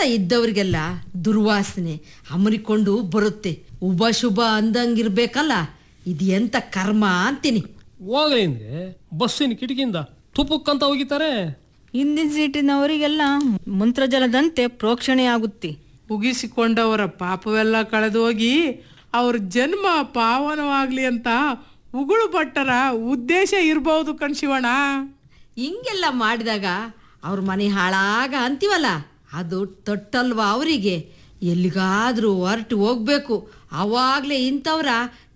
ಇದ್ದವ್ರಿಗೆಲ್ಲ ದುರ್ವಾಸನೆ ಅಮರಿಕೊಂಡು ಬರುತ್ತೆ ಉಭ ಶುಭ ಅಂದಂಗಿರ್ಬೇಕಲ್ಲ ಇದು ಎಂತ ಕರ್ಮ ಅಂತೀನಿ ಹೋಗ್ಲಿ ಅಂದ್ರೆ ಬಸ್ಸಿನ ಕಿಟಕಿಯಿಂದ ತುಪ್ಪಕ್ಕಂತ ಹೋಗಿತಾರೆ ಹಿಂದಿನ ಸೀಟಿನವರಿಗೆಲ್ಲ ಮಂತ್ರಜಲದಂತೆ ಪ್ರೋಕ್ಷಣೆ ಆಗುತ್ತಿ ಉಗಿಸಿಕೊಂಡವರ ಪಾಪವೆಲ್ಲ ಕಳೆದು ಹೋಗಿ ಅವ್ರ ಜನ್ಮ ಪಾವನವಾಗ್ಲಿ ಅಂತ ಉಗುಳು ಭಟ್ಟರ ಉದ್ದೇಶ ಇರ್ಬೋದು ಕಣ್ಶಿವಣ್ಣ ಹಿಂಗೆಲ್ಲ ಮಾಡಿದಾಗ ಅವ್ರ ಮನೆ ಹಾಳಾಗ ಅಂತೀವಲ್ಲ ಅದು ತೊಟ್ಟಲ್ವಾ ಅವರಿಗೆ ಎಲ್ಲಿಗಾದ್ರೂ ಹೊರಟು ಹೋಗ್ಬೇಕು ಅವಾಗ್ಲೇ ಇಂಥವ್ರ